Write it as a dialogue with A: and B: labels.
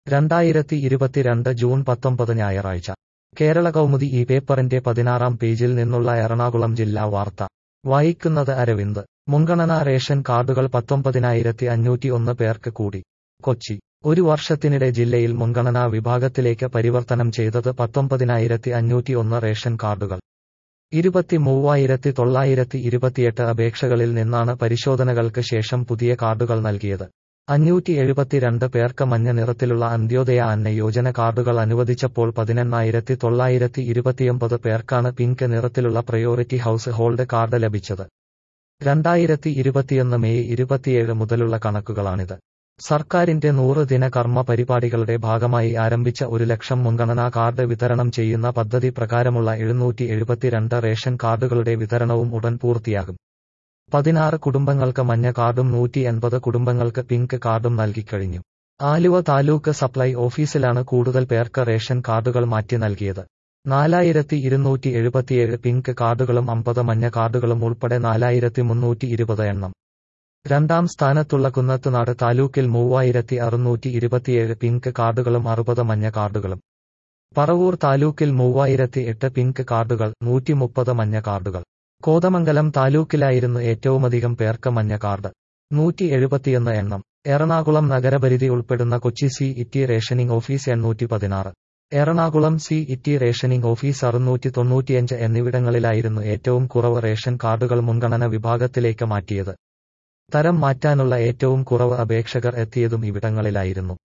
A: രണ്ടായിരത്തി ഇരുപത്തിരണ്ട് ജൂൺ പത്തൊമ്പത് ഞായറാഴ്ച കേരള കൗമുദി ഈ പേപ്പറിന്റെ പതിനാറാം പേജിൽ നിന്നുള്ള എറണാകുളം ജില്ലാ വാർത്ത വായിക്കുന്നത് അരവിന്ദ് മുൻഗണനാ റേഷൻ കാർഡുകൾ പത്തൊമ്പതിനായിരത്തി അഞ്ഞൂറ്റി ഒന്ന് പേർക്ക് കൂടി കൊച്ചി ഒരു വർഷത്തിനിടെ ജില്ലയിൽ മുൻഗണനാ വിഭാഗത്തിലേക്ക് പരിവർത്തനം ചെയ്തത് പത്തൊമ്പതിനായിരത്തി അഞ്ഞൂറ്റി ഒന്ന് റേഷൻ കാർഡുകൾ ഇരുപത്തി മൂവായിരത്തി തൊള്ളായിരത്തി ഇരുപത്തിയെട്ട് അപേക്ഷകളിൽ നിന്നാണ് പരിശോധനകൾക്ക് ശേഷം പുതിയ കാർഡുകൾ നൽകിയത് അഞ്ഞൂറ്റി എഴുപത്തിരണ്ട് പേർക്ക് മഞ്ഞ നിറത്തിലുള്ള അന്ത്യോദയ അന്ന യോജന കാർഡുകൾ അനുവദിച്ചപ്പോൾ പതിനെണ്ണായിരത്തി തൊള്ളായിരത്തി ഇരുപത്തിയൊമ്പത് പേർക്കാണ് പിങ്ക് നിറത്തിലുള്ള പ്രയോറിറ്റി ഹൗസ് ഹോൾഡ് കാർഡ് ലഭിച്ചത് രണ്ടായിരത്തി ഇരുപത്തിയൊന്ന് മെയ് ഇരുപത്തിയേഴ് മുതലുള്ള കണക്കുകളാണിത് സർക്കാരിന്റെ നൂറ് ദിന കർമ്മ പരിപാടികളുടെ ഭാഗമായി ആരംഭിച്ച ഒരു ലക്ഷം മുൻഗണനാ കാർഡ് വിതരണം ചെയ്യുന്ന പദ്ധതി പ്രകാരമുള്ള എഴുന്നൂറ്റി എഴുപത്തിരണ്ട് റേഷൻ കാർഡുകളുടെ വിതരണവും ഉടൻ പൂർത്തിയാകും പതിനാറ് കുടുംബങ്ങൾക്ക് മഞ്ഞ കാർഡും നൂറ്റി എൺപത് കുടുംബങ്ങൾക്ക് പിങ്ക് കാർഡും നൽകിക്കഴിഞ്ഞു ആലുവ താലൂക്ക് സപ്ലൈ ഓഫീസിലാണ് കൂടുതൽ പേർക്ക് റേഷൻ കാർഡുകൾ മാറ്റി നൽകിയത് നാലായിരത്തി ഇരുന്നൂറ്റി എഴുപത്തിയേഴ് പിങ്ക് കാർഡുകളും അമ്പത് മഞ്ഞ കാർഡുകളും ഉൾപ്പെടെ നാലായിരത്തി മുന്നൂറ്റി ഇരുപത് എണ്ണം രണ്ടാം സ്ഥാനത്തുള്ള കുന്നത്തുനാട് താലൂക്കിൽ മൂവായിരത്തി അറുന്നൂറ്റി ഇരുപത്തിയേഴ് പിങ്ക് കാർഡുകളും അറുപത് മഞ്ഞ കാർഡുകളും പറവൂർ താലൂക്കിൽ മൂവായിരത്തി എട്ട് പിങ്ക് കാർഡുകൾ നൂറ്റി മുപ്പത് മഞ്ഞ കാർഡുകൾ കോതമംഗലം താലൂക്കിലായിരുന്നു ഏറ്റവുമധികം പേർക്ക് മഞ്ഞ കാർഡ് നൂറ്റി എഴുപത്തിയൊന്ന് എണ്ണം എറണാകുളം നഗരപരിധി ഉൾപ്പെടുന്ന Kochi city rationing office എണ്ണൂറ്റി പതിനാറ് Ernakulam city rationing office അറുന്നൂറ്റി തൊണ്ണൂറ്റിയഞ്ച് എന്നിവിടങ്ങളിലായിരുന്നു ഏറ്റവും കുറവ് റേഷൻ കാർഡുകൾ മുൻഗണന വിഭാഗത്തിലേക്ക് മാറ്റിയത് തരം മാറ്റാനുള്ള ഏറ്റവും കുറവ് അപേക്ഷകർ എത്തിയതും ഇവിടങ്ങളിലായിരുന്നു